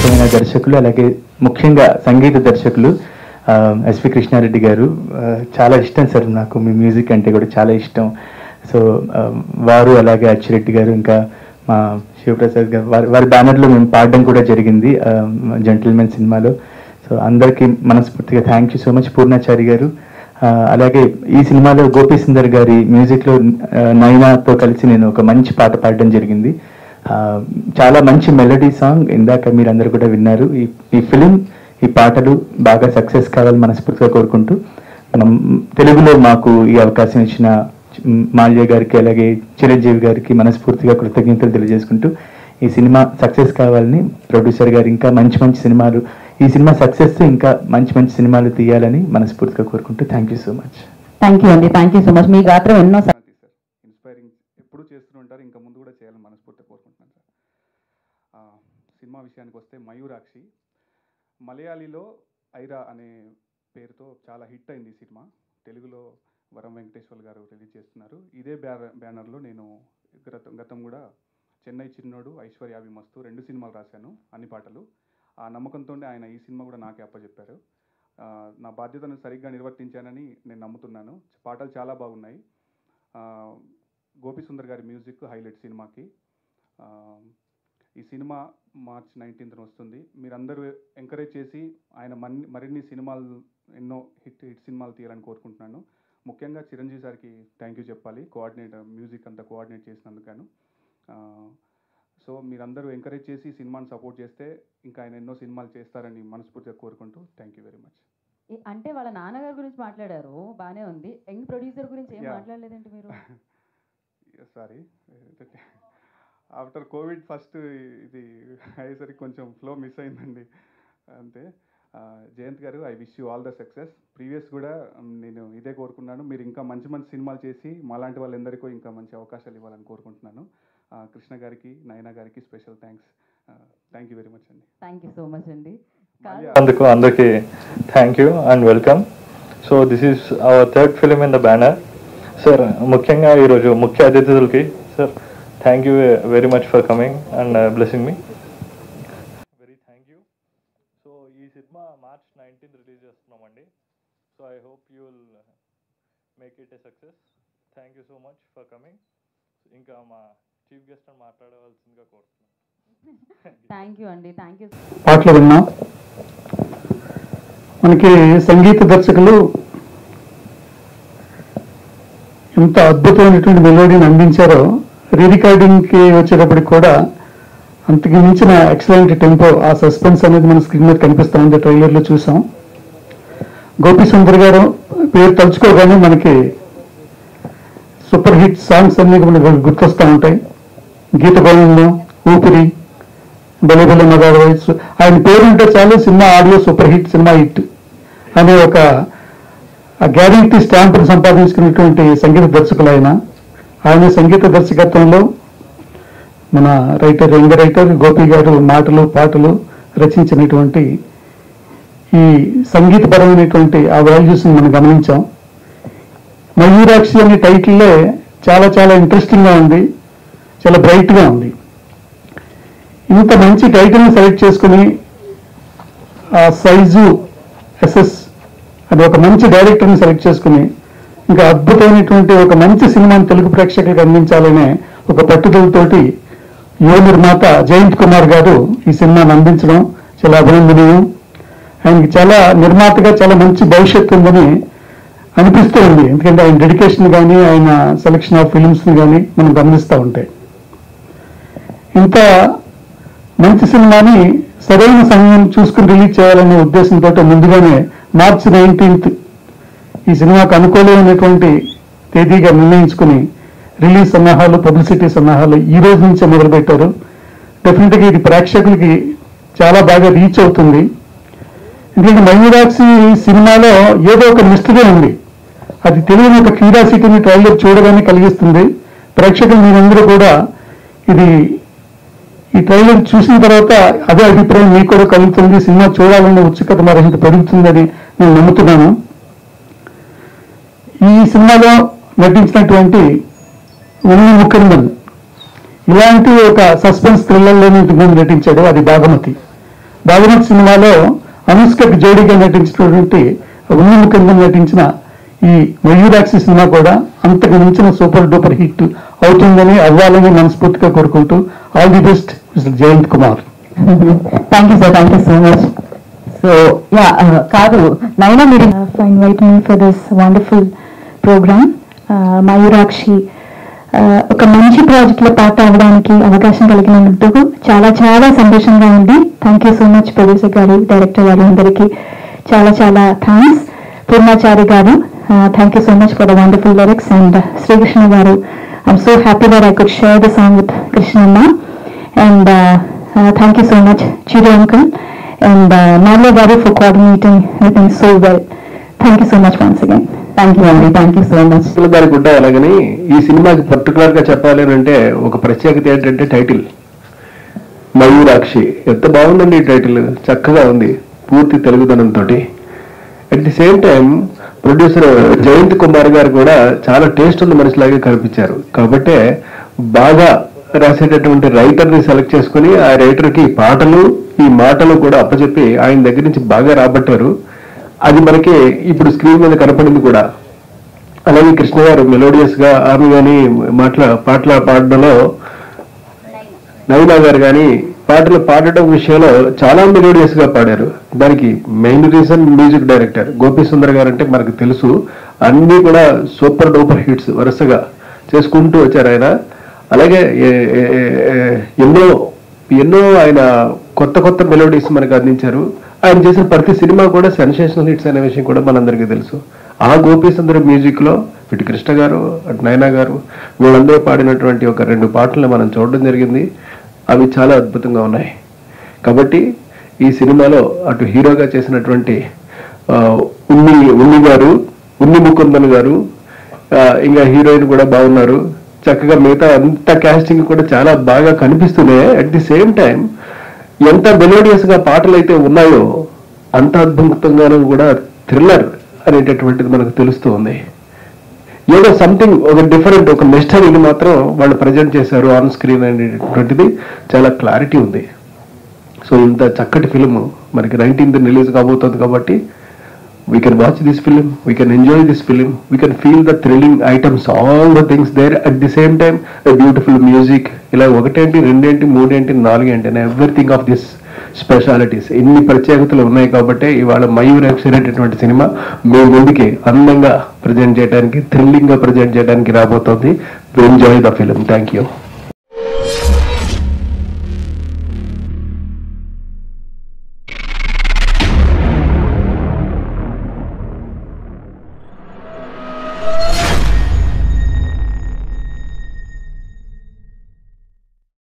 ఇష్టమైన దర్శకులు అలాగే ముఖ్యంగా సంగీత దర్శకులు ఆ, ఎస్వి కృష్ణారెడ్డి గారు ఆ, చాలా ఇష్టం సార్ నాకు మీ మ్యూజిక్ అంటే కూడా చాలా ఇష్టం సో ఆ, వారు అలాగే అచ్చిరెడ్డి గారు ఇంకా మా శివప్రసాద్ గారు వారి వారి బ్యానర్లో మేము పాడడం కూడా జరిగింది జెంటిల్మెన్ సినిమాలో సో అందరికీ మనస్ఫూర్తిగా thank you so much Purnachari గారు ఆ, అలాగే ఈ సినిమాలో గోపీ సుందర్ గారి మ్యూజిక్లో ఆ, నైనాతో కలిసి నేను ఒక మంచి పాట పాడడం జరిగింది ఆ, చాలా మంచి మెలడీ సాంగ్ ఇందాక మీరు అందరు కూడా విన్నారు ఈ ఈ ఫిలిం ఈ పాటలు బాగా సక్సెస్ కావాలని మనస్ఫూర్తిగా కోరుకుంటూ మనం తెలుగులో మాకు ఈ అవకాశం ఇచ్చిన మాల్య గారికి అలాగే చిరంజీవి గారికి మనస్ఫూర్తిగా కృతజ్ఞతలు తెలియజేసుకుంటూ ఈ సినిమా సక్సెస్ కావాలని ప్రొడ్యూసర్ గారు ఇంకా మంచి మంచి సినిమాలు ఈ సినిమా సక్సెస్ ఇంకా మంచి మంచి సినిమాలు తీయాలని మనస్ఫూర్తిగా కోరుకుంటూ thank you so much thank you అండి థ్యాంక్ యూ సో మచ్ మీ గాత్రం ఎన్నో సార్ ఇన్స్పైరింగ్ ఎప్పుడు చేస్తూ ఉంటారు ఇంకా ముందు కూడా చేయాలని మనస్ఫూర్తిగా కోరుకుంటున్నాను సార్ ఆ, సినిమా విషయానికి వస్తే మయూరాక్షి మలయాళీలో ఐరా అనే పేరుతో చాలా హిట్ అయింది ఈ సినిమా తెలుగులో వరం వెంకటేశ్వర్ గారు రిలీజ్ చేస్తున్నారు ఇదే బ్యార బ్యానర్లో నేను గతం గతం కూడా చెన్నై చిన్నోడు ఐశ్వర్యావి మస్తు రెండు సినిమాలు రాశాను అన్ని పాటలు ఆ నమ్మకంతో ఆయన ఈ సినిమా కూడా నాకే అప్పచెప్పారు ఆ, నా బాధ్యతను సరిగ్గా నిర్వర్తించానని నేను నమ్ముతున్నాను పాటలు చాలా బాగున్నాయి ఆ, గోపి సుందర్ గారి మ్యూజిక్ హైలైట్ సినిమాకి ఆ, ఈ సినిమా మార్చ్ నైన్టీన్త్న వస్తుంది మీరందరూ ఎంకరేజ్ చేసి ఆయన మన్ని మరిన్ని సినిమాలు ఎన్నో హిట్ హిట్ సినిమాలు తీయాలని కోరుకుంటున్నాను ముఖ్యంగా చిరంజీవి సార్కి థ్యాంక్ యూ చెప్పాలి కోఆర్డినేటర్ మ్యూజిక్ అంతా కోఆర్డినేట్ చేసినందుకు సో మీరందరూ ఎంకరేజ్ చేసి ఈ సినిమాని సపోర్ట్ చేస్తే ఇంకా ఆయన ఎన్నో సినిమాలు చేస్తారని మనస్ఫూర్తిగా కోరుకుంటూ థ్యాంక్ యూ వెరీ మచ్ ఈ- అంటే వాళ్ళ నాన్నగారి గురించి మాట్లాడారు బానే ఉంది యంగ్ ప్రొడ్యూసర్ గురించి ఏం Yeah. మాట్లాడలేదండి మీరు సారీ ఆఫ్టర్ కోవిడ్ ఫస్ట్ ఇది అయ్యేసరికి కొంచెం ఫ్లో మిస్ అయిందండి అంతే ఆ, జయంత్ గారు I wish you all the success previous కూడా మ్, నేను ఇదే కోరుకున్నాను మీరు ఇంకా మంచి మంచి సినిమాలు చేసి మాలాంటి వాళ్ళందరికీ ఇంకా మంచి అవకాశాలు ఇవ్వాలని కోరుకుంటున్నాను ఆ, కృష్ణ గారికి నయన గారికి special thanks thank you very much అండి థ్యాంక్ యూ సో మచ్ అండి కాదు అందుకు అందరికి thank you and welcome so this is our third film in the banner sir ముఖ్యంగా ఈరోజు ముఖ్య అతిథులకి sir thank you very much for coming and blessing me very thank you so ఈ సినిమా మార్చ్ నైన్టీన్త్ రిలీజ్ చేస్తున్నామండి so I hope you will make it a success thank you so much for coming ఇంకా మా chief guest అని మాట్లాడవలసిందిగా కోరుతున్నాను thank you అండి thank you పాటలు విన్నాం మనకి సంగీత దర్శకులు ఎంత అద్భుతమైనటువంటి మెలోడీని అందించారో రీ రికార్డింగ్కి వచ్చేటప్పటికి కూడా అంతకు మించిన ఎక్సలెంట్ టెంపో ఆ సస్పెన్స్ అనేది మన స్క్రీన్ మీద కనిపిస్తా ఉంది ట్రైలర్లో చూసాం గోపి సుందర్ గారు పేరు తలుచుకోగానే మనకి సూపర్ హిట్ సాంగ్స్ అన్ని మనకు గుర్తొస్తూ ఉంటాయి గీత గోవిందం ఊపిరి భలే భలే మగాడు వయసు ఆయన పేరుంటే చాలు సినిమా ఆడియో సూపర్ హిట్ సినిమా హిట్ అనే ఒక గ్యారంటీ స్టాంపును సంపాదించుకున్నటువంటి సంగీత దర్శకులు ఆయన ఆయన సంగీత దర్శకత్వంలో మన రైటర్ యంగ రైటర్ గోపి గారు మాటలు పాటలు రచించినటువంటి ఈ సంగీతపరమైనటువంటి ఆ వాల్యూస్ని మనం గమనించాం మయూరాక్షి అనే టైటిల్లే చాలా చాలా ఇంట్రెస్టింగ్గా ఉంది చాలా బ్రైట్గా ఉంది ఇంత మంచి టైటిల్ని సెలెక్ట్ చేసుకుని ఆ సైజు ఎస్ఎస్ అది ఒక మంచి డైరెక్టర్ని సెలెక్ట్ చేసుకుని ఇంకా అద్భుతమైనటువంటి ఒక మంచి సినిమాని తెలుగు ప్రేక్షకులకు అందించాలనే ఒక పట్టుదలతోటి యువ నిర్మాత జయంత్ కుమార్ గారు ఈ సినిమాని అందించడం చాలా అభినందనీయం ఆయనకి చాలా నిర్మాతగా చాలా మంచి భవిష్యత్తు ఉందని అనిపిస్తూ ఉంది ఎందుకంటే ఆయన డెడికేషన్ కానీ ఆయన సెలెక్షన్ ఆఫ్ ఫిలిమ్స్ని కానీ మనం గమనిస్తూ ఉంటాయి ఇంత మంచి సినిమాని సరైన సమయం చూసుకుని రిలీజ్ చేయాలనే ఉద్దేశంతో ముందుగానే మార్చి నైన్టీన్త్ ఈ సినిమాకు అనుకూలమైనటువంటి తేదీగా నిర్ణయించుకుని రిలీజ్ సన్నాహాలు పబ్లిసిటీ సన్నాహాలు ఈ రోజు నుంచే మొదలుపెట్టారు డెఫినెట్గా ఇది ప్రేక్షకులకి చాలా బాగా రీచ్ అవుతుంది ఎందుకంటే మయూరాక్షి సినిమాలో ఏదో ఒక మిస్టరీ ఉంది అది తెలియని ఒక క్యూరియాసిటీని ట్రైలర్ చూడగానే కలిగిస్తుంది ప్రేక్షకులు మీరందరూ కూడా ఇది ఈ ట్రైలర్ చూసిన తర్వాత అదే అభిప్రాయం మీకు కూడా కలుగుతుంది సినిమా చూడాలన్న ఉత్సుకత మరింత పెరుగుతుందని నేను నమ్ముతున్నాను ఈ సినిమాలో నటించినటువంటి ఉన్ని ముఖర్మన్ ఇలాంటి ఒక సస్పెన్స్ థ్రిల్లర్లోనే ఇంతకు ముందు నటించాడు అది బాగమతి బాగుమతి సినిమాలో అనుష్కకి జోడీగా నటించినటువంటి ఉన్నముఖంగా నటించిన ఈ మయూరాక్షి సినిమా కూడా అంతకు మించిన సూపర్ డూపర్ హిట్ అవుతుందని అవ్వాలని మనస్ఫూర్తిగా కోరుకుంటూ all the best mister Jayanth Kumar thank you sir thank you so much so yeah కాదు నైనా మీరు for invite me for this wonderful programme Mayurakshi uh, ఒక మంచి ప్రాజెక్ట్ లో పార్ట్ అవ్వడానికి అవకాశం కలిగినందుకు చాలా చాలా సంతోషంగా ఉంది thank you so much producer గారు డైరెక్టర్ గారు అందరికీ చాలా చాలా థ్యాంక్స్ పూర్ణాచారి గారు thank you so much for the wonderful lyrics and Srikrishna గారు I'm so happy that I could share the song with Krishnamma and thank you so much Chiru uncle and Narle గారు for coordinating everything so well thank you so much once again thank you అండి thank you so much అసలు దానికి ఉంటాయి అలాగని ఈ సినిమాకి particular గా చెప్పాలి అని అంటే ఒక ప్రత్యేకత ఏంటంటే టైటిల్ మయూరాక్షి ఎంత బాగుందండి ఈ టైటిల్ చక్కగా ఉంది పూర్తి తెలుగుదనంతో at the same time producer Jayanth Kumar గారు కూడా చాలా టేస్ట్ ఉన్న మనిషిలాగే కనిపించారు కాబట్టే బాగా రాసేటటువంటి రైటర్ ని సెలెక్ట్ చేసుకుని ఆ రైటర్ కి పాటలు ఈ మాటలు కూడా అప్పచెప్పి ఆయన దగ్గర నుంచి బాగా రాబట్టారు అది మనకి ఇప్పుడు స్క్రీన్ మీద కనపడింది కూడా అలాగే కృష్ణ గారు మెలోడియస్ గా ఆమె కానీ మాట్లా పాటలు పాడడంలో నవీనా గారు కానీ పాటలు పాడటం విషయంలో చాలా మెలోడియస్ గా పాడారు దానికి main reason music director Gopi Sundar గారు అంటే మనకు తెలుసు అన్ని కూడా సూపర్ డూపర్ హిట్స్ వరుసగా చేసుకుంటూ వచ్చారు ఆయన అలాగే ఏ- ఏ- ఏ- ఎన్నో ఎన్నో ఆయన కొత్త కొత్త మెలోడీస్ మనకు అందించారు ఆయన చేసిన ప్రతి సినిమా కూడా సెన్సేషనల్ హిట్స్ అనే విషయం కూడా మనందరికీ తెలుసు ఆ గోపి సుందర్ మ్యూజిక్ లో ఇటు కృష్ణ గారు అటు నయనా గారు వీళ్ళందరూ పాడినటువంటి ఒక రెండు పాటలు మనం చూడడం జరిగింది అవి చాలా అద్భుతంగా ఉన్నాయి కాబట్టి ఈ సినిమాలో అటు హీరోగా చేసినటువంటి ఆ, ఉన్ని ఉన్ని గారు ఉన్ని ముకుందన్ గారు ఆ, ఇంకా హీరోయిన్ కూడా బాగున్నారు చక్కగా మిగతా అంత కాస్టింగ్ కూడా చాలా బాగా కనిపిస్తున్నాయి అట్ ది సేమ్ టైం ఎంత మెలోడియస్ గా పాటలు అయితే ఉన్నాయో అంత అద్భుతంగానూ కూడా థ్రిల్లర్ అనేటటువంటిది మనకు తెలుస్తూ ఉంది ఏదో సంథింగ్ ఒక డిఫరెంట్ ఒక మిస్టరీని మాత్రం వాళ్ళు ప్రజెంట్ చేశారు ఆన్ స్క్రీన్ అనేటటువంటిది చాలా క్లారిటీ ఉంది సో ఇంత చక్కటి ఫిలిం మనకి నైన్టీన్త్ రిలీజ్ కాబోతుంది కాబట్టి we can watch this film we can enjoy this film we can feel the thrilling items all the things there at the same time beautiful music ఇలా ఒకటేంటి రెండేంటి మూడేంటి నాలుగేంటి ఎవ్రీథింగ్ ఆఫ్ దిస్ స్పెషాలిటీస్ ఇన్ని ప్రత్యేకతలు ఉన్నాయి కాబట్టి ఇవాళ మయూర్ అనేటటువంటి సినిమా మీ ముందుకి అందంగా ప్రజెంట్ చేయడానికి థ్రిల్లింగ్ గా ప్రజెంట్ చేయడానికి రాబోతోంది enjoy the film thank you